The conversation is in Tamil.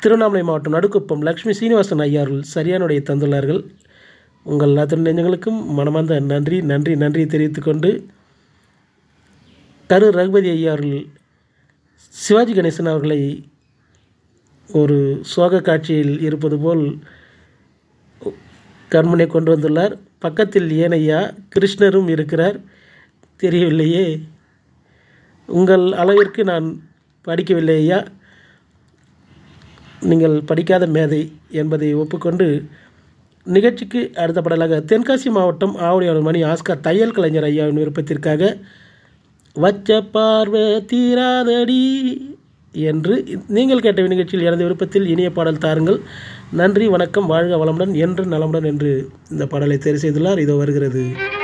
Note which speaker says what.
Speaker 1: திருவண்ணாமலை மாவட்டம் நடுக்குப்பம் லக்ஷ்மி சீனிவாசன் ஐயார்கள் சரியானுடைய தந்துள்ளார்கள் உங்கள் அத்தனை நெஞ்சங்களுக்கும் மனமார்ந்த நன்றி நன்றி நன்றி தெரிவித்துக்கொண்டு கரு ரகுபதி ஐயார்கள் சிவாஜி கணேசன் அவர்களை ஒரு சோக காட்சியில் இருப்பது போல் கண்முனை கொண்டு வந்துள்ளார் பக்கத்தில் ஏனையா கிருஷ்ணரும் இருக்கிறார் தெரியவில்லையே உங்கள் அளவிற்கு நான் படிக்கவில்லை ஐயா நீங்கள் படிக்காத மேதை என்பதை ஒப்புக்கொண்டு நிகழ்ச்சிக்கு அடுத்த பாடலாக தென்காசி மாவட்டம் ஆவடியாளர் மணி ஆஸ்கர் தையல் கலைஞர் ஐயாவின் விருப்பத்திற்காக வச்ச பார்வை தீராதடி என்று நீங்கள் கேட்ட நிகழ்ச்சியில் எனது விருப்பத்தில் இனிய பாடல் தாருங்கள் நன்றி வணக்கம் வாழ்க வளமுடன் என்று நலமுடன் என்று இந்த பாடலை தேர்வு செய்துள்ளார் இதோ வருகிறது